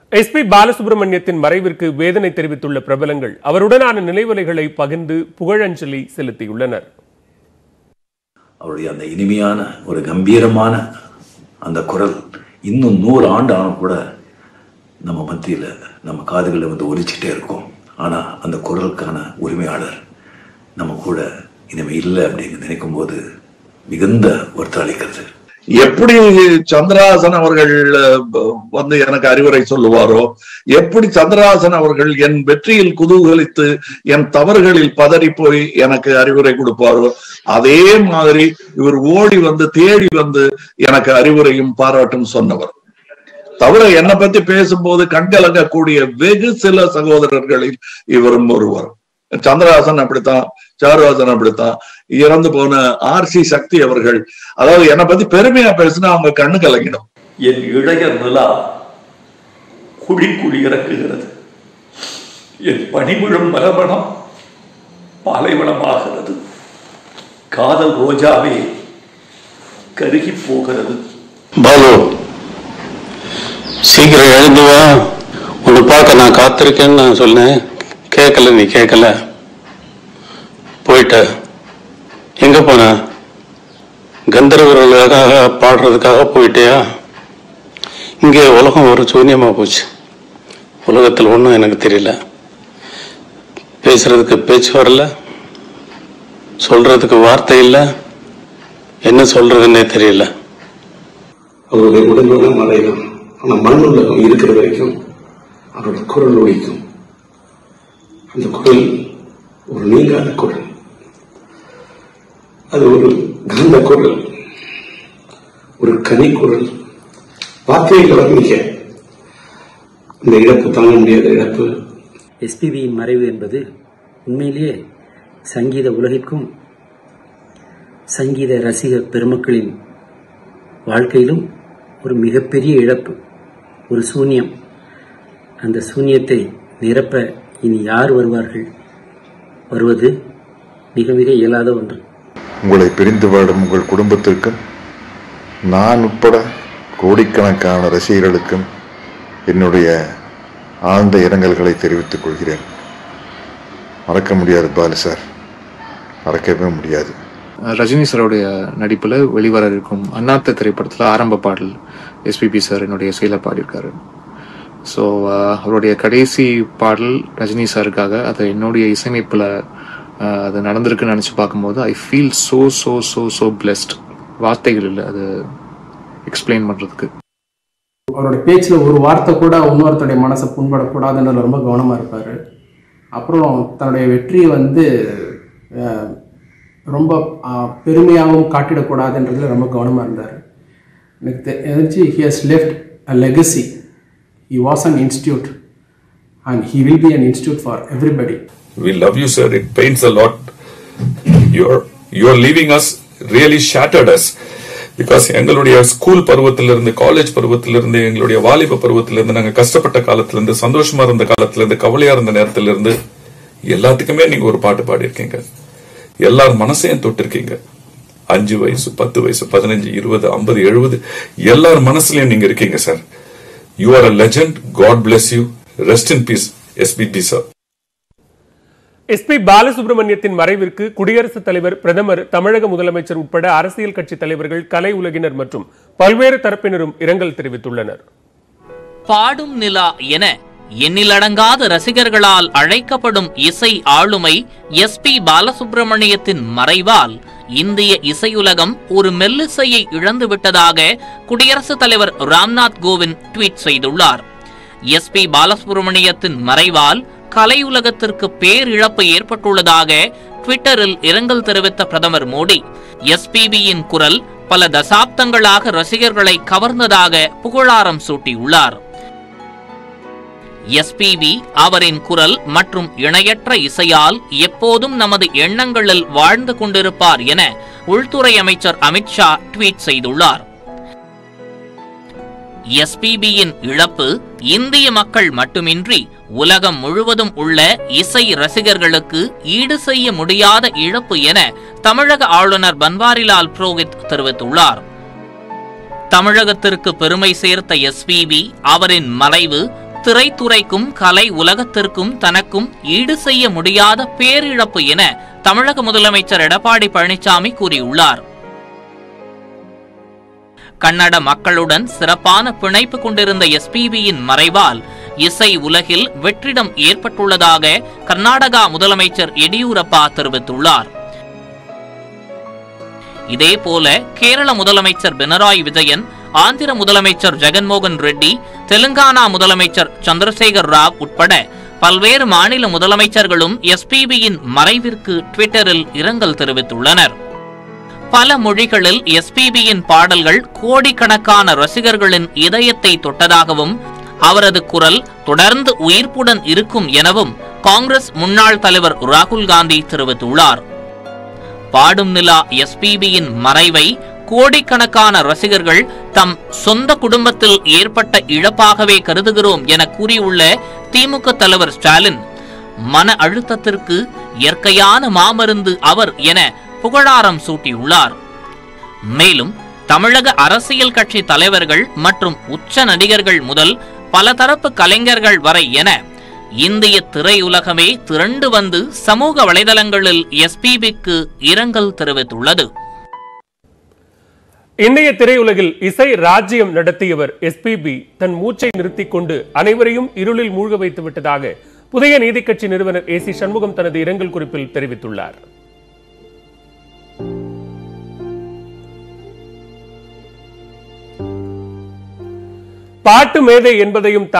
SP பாலசுப்ரமணியத்தின் மறைவிற்கு வேதனை தெரிவித்துள்ள பிரபலங்கள் அவருடனான நினைவலைகளை பகிர்ந்து புகழஞ்சலி செலுத்தியுள்ளனர் அவருடைய அந்த இனிமையான ஒரு கம்பீரமான அந்த குரல் இன்னும் நூறு ஆண்டு ஆனும் கூட நம்ம மத்தியில் நம்ம காதுகளில் வந்து ஒலிச்சிட்டே இருக்கும் ஆனால் அந்த குரலுக்கான உரிமையாளர் நம்ம கூட இனிமே இல்லை அப்படின்னு நினைக்கும் போது மிகுந்த வருத்தம் அளிக்கிறது எப்படி சந்திரஹாசன் அவர்கள் அஹ், வந்து எனக்கு அறிவுரை சொல்லுவாரோ எப்படி சந்திரஹாசன் அவர்கள் என் வெற்றியில் குதூகலித்து என் தவறுகளில் பதறி போய் எனக்கு அறிவுரை கொடுப்பாரோ அதே மாதிரி இவர் ஓடி வந்து தேடி வந்து எனக்கு அறிவுரையும் பாராட்டும் சொன்னவர் தவிர என்னை பத்தி பேசும்போது கண்கலங்கக்கூடிய வெகு சில சகோதரர்களில் இவரும் ஒருவர் சந்திரஹாசன் அப்படித்தான் சாருஹாசன் அப்படித்தான் இறந்து போன ஆர் சி சக்தி அவர்கள் அதாவது என்னை பத்தி பெருமையா பேசினா அவங்க கண்ணு கலங்கிடும் என் இளைய நிலா குழி குழி இறக்குகிறது என் பனிவிழும் மரபணம் பாலைவனமாகிறது காதல் ரோஜாவே கருகி போகிறது பாலு சீக்கிரம் எழுந்து வா உன்னை பார்க்க நான் காத்திருக்கேன்னு நான் சொன்னேன் கேட்கல நீ கேட்கல போயிட்ட எங்க போன கந்தர்வர்களுக்காக பாடுறதுக்காக போயிட்டியா இங்கே உலகம் ஒரு சூன்யமா போச்சு உலகத்தில் ஒன்றும் எனக்கு தெரியல பேசுறதுக்கு பேச்சு வரல சொல்றதுக்கு வார்த்தை இல்லை என்ன சொல்றதுன்னே தெரியல அவருடைய உடல்நல மறையும் ஆனா மண்ணுலகம் இருக்கிற வரைக்கும் அவரோட குரல் ஒழிக்கும் அந்த குரல் ஒரு நீங்காத குரல் அது ஒரு காந்த குரல் ஒரு கனி குரல் வார்த்தைகள் வர்ணிக்க இந்த இழப்பு தாங்க முடியாத இழப்பு எஸ்பிபியின் மறைவு என்பது உண்மையிலேயே சங்கீத உலகிற்கும் சங்கீத ரசிக பெருமக்களின் வாழ்க்கையிலும் ஒரு மிகப்பெரிய இழப்பு ஒரு சூன்யம் அந்த சூன்யத்தை நிரப்ப இனி யார் வருவார்கள் வருவது மிக மிக இயலாத ஒன்று உங்களை பிரிந்து வாடும் உங்கள் குடும்பத்திற்கும் நான் உட்பட கோடிக்கணக்கான ரசிகர்களுக்கும் என்னுடைய ஆழ்ந்த இரங்கல்களை தெரிவித்துக் கொள்கிறேன் மறக்க முடியாது பாலு சார் மறக்கவே முடியாது ரஜினி சாரோடைய நடிப்புல வெளிவர இருக்கும் அண்ணாத்த திரைப்படத்துல ஆரம்ப பாடல் எஸ்பிபி சார் என்னுடைய இசையில பாடியிருக்காரு ஸோ அவருடைய கடைசி பாடல் ரஜினி சாருக்காக அது என்னுடைய இசையமைப்புல அஹ், அது நடந்திருக்குன்னு நினைச்சு பார்க்கும்போது I feel so so so so blessed வார்த்தைகள் இல்லை அது எக்ஸ்பிளைன் பண்றதுக்கு அவரோட பேச்சில் ஒரு வார்த்தை கூட இன்னொருத்தருடைய மனசை புண்படக்கூடாதுன்றதுல ரொம்ப கவனமாக இருப்பார் அப்புறம் தன்னுடைய வெற்றியை வந்து அஹ், ரொம்ப அஹ், பெருமையாகவும் காட்டிடக்கூடாதுன்றதுல ரொம்ப கவனமாக இருந்தார் எனக்கு தெ- தெரிஞ்சு he has left a legacy he was an institute and he will be an institute for everybody We love you, sir. It pains a lot. You're you're leaving us really shattered us. Because எங்களுடைய school பருவத்திலிருந்து college பருவத்திலிருந்து எங்களுடைய வாலிப பருவத்திலிருந்து நாங்க கஷ்டப்பட்ட காலத்திலிருந்து சந்தோஷமா இருந்த காலத்திலிருந்து கவலையா இருந்த நேரத்திலிருந்து எல்லாத்துக்குமே நீங்க ஒரு பாட்டு பாடியிருக்கீங்க எல்லார் மனசையும் தொட்டிருக்கீங்க அஞ்சு வயசு பத்து வயசு பதினஞ்சு இருபது ஐம்பது எழுபது எல்லார் மனசுலயும் நீங்க இருக்கீங்க sir you are a legend God bless you rest in peace SPB sir SP பாலசுப்ரமணியத்தின் மறைவிற்கு குடியரசுத் தலைவர் பிரதமர் தமிழக முதலமைச்சர் உட்பட அரசியல் கட்சி தலைவர்கள் கலை உலகினர் மற்றும் பல்வேறு தரப்பினரும் இரங்கல் தெரிவித்துள்ளனர் பாடும் நிலா என எண்ணிலடங்காத ரசிகர்களால் அழைக்கப்படும் இசை ஆளுமை எஸ் பி பாலசுப்ரமணியத்தின் மறைவால் இந்திய இசையுலகம் ஒரு மெல்லிசையை இழந்துவிட்டதாக குடியரசுத் தலைவர் ராம்நாத் கோவிந்த் ட்வீட் செய்துள்ளார் எஸ் பி பாலசுப்ரமணியத்தின் மறைவால் கலையுலகத்திற்கு பேரிழப்பு ஏற்பட்டுள்ளதாக ட்விட்டரில் இரங்கல் தெரிவித்த பிரதமர் மோடி எஸ்பிபியின் குரல் பல தசாப்தங்களாக ரசிகர்களை கவர்ந்ததாக புகழாரம் சூட்டியுள்ளார் எஸ்பிபி அவரின் குரல் மற்றும் இணையற்ற இசையால் எப்போதும் நமது எண்ணங்களில் வாழ்ந்து கொண்டிருப்பார் என உள்துறை அமைச்சர் அமித்ஷா ட்வீட் செய்துள்ளார் எஸ்பிபியின் இழப்பு இந்திய மக்கள் மட்டுமின்றி உலகம் முழுவதும் உள்ள இசை ரசிகர்களுக்கு ஈடு செய்ய முடியாத இழப்பு என தமிழக ஆளுநர் பன்வாரிலால் புரோஹித் தெரிவித்துள்ளார் தமிழகத்திற்கு பெருமை சேர்த்த எஸ்பிபி அவரின் மறைவு திரைத்துறைக்கும் கலை உலகத்திற்கும் தனக்கும் ஈடு செய்ய முடியாத பேரிழப்பு என தமிழக முதலமைச்சர் எடப்பாடி பழனிசாமி கூறியுள்ளார் கன்னட மக்களுடன் சிறப்பான பிணைப்பு கொண்டிருந்த எஸ்பிபியின் மறைவால் இசை உலகில் வெற்றிடம் ஏற்பட்டுள்ளதாக கர்நாடகா முதலமைச்சர் எடியூரப்பா தெரிவித்துள்ளார் இதேபோல கேரள முதலமைச்சர் பினராயி விஜயன் ஆந்திர முதலமைச்சர் ஜெகன்மோகன் ரெட்டி தெலுங்கானா முதலமைச்சர் சந்திரசேகர் ராவ் உட்பட பல்வேறு மாநில முதலமைச்சர்களும் எஸ்பிபியின் மறைவிற்கு ட்விட்டரில் இரங்கல் தெரிவித்துள்ளனர் பல மொழிகளில் எஸ்பிபியின் பாடல்கள் கோடிக்கணக்கான ரசிகர்களின் இதயத்தை தொட்டதாகவும் அவரது குரல் தொடர்ந்து உயிர்ப்புடன் இருக்கும் எனவும் காங்கிரஸ் முன்னாள் தலைவர் ராகுல் காந்தி தெரிவித்துள்ளார் பாடும் நிலா எஸ்பிபியின் மறைவை கோடிக்கணக்கான ரசிகர்கள் தம் சொந்த குடும்பத்தில் ஏற்பட்ட இழப்பாகவே கருதுகிறோம் என கூறியுள்ள திமுக தலைவர் ஸ்டாலின் மன அழுத்தத்திற்கு இயற்கையான மாமருந்து அவர் என புகழாரம் சூட்டியுள்ளார் மேலும் தமிழக அரசியல் கட்சி தலைவர்கள் மற்றும் உச்ச நடிகர்கள் முதல் பலதரப்பு கலைஞர்கள் வரை என இந்திய திரையுலகமே திரண்டு வந்து சமூக வலைதளங்களில் எஸ்பிபிக்கு இரங்கல் தெரிவித்துள்ளது இந்திய திரையுலகில் இசை ராஜ்யம் நடத்தியவர் எஸ்பிபி தன் மூச்சை நிறுத்திக் கொண்டு அனைவரையும் இருளில் மூழ்க வைத்து விட்டதாக புதிய நீதிக் கட்சி நிறுவனர் ஏ சி சண்முகம் தனது இரங்கல் குறிப்பில் தெரிவித்துள்ளார் பாட்டு மேதை என்பதையும்